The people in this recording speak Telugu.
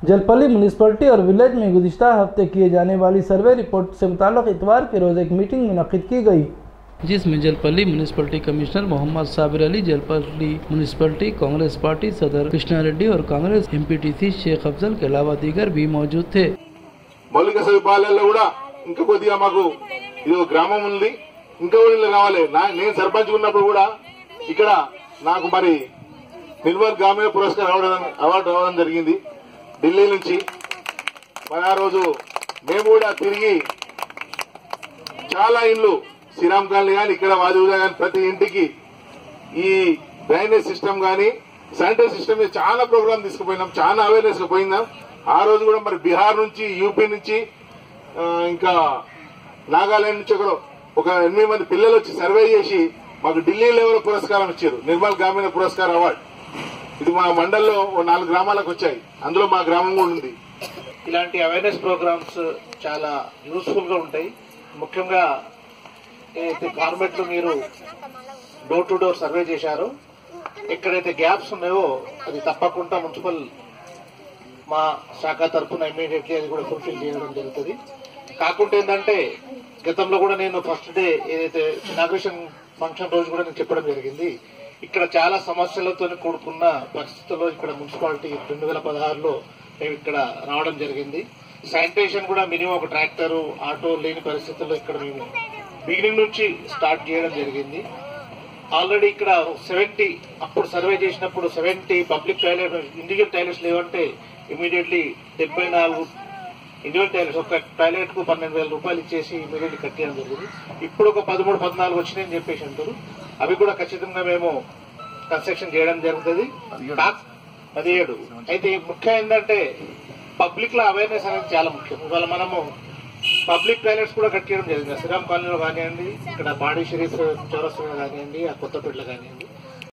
जलपली म्यूनसिपलिटी और विलेज में गुजशत हफ्ते किए जाने वाली सर्वे रिपोर्ट से मुताल्लिक इतवार के रोज़ एक मीटिंग मुनद की गई जिसमें Jalpally municipality commissioner Mohammed Sabir Ali Jalpally municipality Congress party सदर कृष्णा रेड्डी और कांग्रेस एमपीटीसी शेख अफजल के अलावा दीगर भी मौजूद थे మౌలిక సదుపాయాలలో కూడా ఇంకా కొద్దిగా మాకు ఇది ఒక గ్రామం ఉంది ఇంకా కూడా ఇల్లు కావాలి నా- నేను సర్పంచ్ ఉన్నప్పుడు కూడా ఇక్కడ నాకు మరి నిర్మల్ గ్రామీణ పురస్కార్ రావడం అవార్డు రావడం జరిగింది ఢిల్లీ నుంచి మరి ఆ రోజు మేము కూడా తిరిగి చాలా ఇండ్లు శ్రీరామ్ కాలనీ కానీ ఇక్కడ వాదివుగా కానీ ప్రతి ఇంటికి ఈ డ్రైనేజ్ సిస్టమ్ కానీ శానిటరీ సిస్టమ్ మీద చాలా ప్రోగ్రామ్ తీసుకుపోయినాం చాలా అవేర్నెస్ పోయిందాం ఆ రోజు కూడా మరి బీహార్ నుంచి యూపీ నుంచి ఆ, ఇంకా నాగాలాండ్ నుంచి కూడా ఒక ఎనిమిది మంది పిల్లలు వచ్చి సర్వే చేసి మాకు ఢిల్లీ లెవెల్ పురస్కారం ఇచ్చారు నిర్మల్ గ్రామీణ పురస్కార్ అవార్డు ఇది మా మండల్లో ఓ నాలుగు గ్రామాలకు వచ్చాయి అందులో మా గ్రామం కూడా ఉంది ఇలాంటి అవేర్నెస్ ప్రోగ్రామ్స్ చాలా యూస్ఫుల్ గా ఉంటాయి ముఖ్యంగా ఏదైతే గవర్నమెంట్ లో మీరు డోర్ టు డోర్ సర్వే చేశారో ఎక్కడైతే గ్యాప్స్ ఉన్నాయో అది తప్పకుండా మున్సిపల్ మా శాఖ తరఫున ఇమీడియట్లీ అది కూడా ఫుల్ఫిల్ చేయడం జరుగుతుంది కాకుంటే ఏంటంటే గతంలో కూడా నేను ఫస్ట్ డే ఏదైతే ఇనాగ్రేషన్ ఫంక్షన్ రోజు కూడా నేను చెప్పడం జరిగింది ఇక్కడ చాలా సమస్యలతో కూడుకున్న పరిస్థితుల్లో ఇక్కడ మున్సిపాలిటీ రెండు వేల పదహారులో మేము ఇక్కడ రావడం జరిగింది శానిటేషన్ కూడా మినిమం ఒక ట్రాక్టర్ ఆటో లేని పరిస్థితుల్లో ఇక్కడ మేము బిగినింగ్ నుంచి స్టార్ట్ చేయడం జరిగింది ఆల్రెడీ ఇక్కడ సెవెంటీ అప్పుడు సర్వే చేసినప్పుడు seventy public toilet individual toilets లేవంటే ఇమీడియట్లీ డెబ్బై నాలుగు ఇండివిజువల్ టాయిలెట్స్ ఒక టాయిలెట్ కు పన్నెండు వేల రూపాయలు ఇచ్చేసి ఇమీడియట్లీ కట్టేయడం జరిగింది ఇప్పుడు ఒక పదమూడు పద్నాలుగు వచ్చినాయని చెప్పేసి అంటారు అవి కూడా ఖచ్చితంగా మేము కన్స్ట్రక్షన్ చేయడం జరుగుతుంది కా- పదిహేడు అయితే ముఖ్యం ఏంటంటే పబ్లిక్ లో అవేర్నెస్ అనేది చాలా ముఖ్యం ఇవాళ మనము పబ్లిక్ టాయిలెట్స్ కూడా కట్టేయడం జరిగింది శ్రీరామ్ కాలనీలో కానివ్వండి ఇక్కడ బాడీ షరీఫ్ చౌరస్తా కానివ్వండి ఆ కొత్తపేటలో కానివ్వండి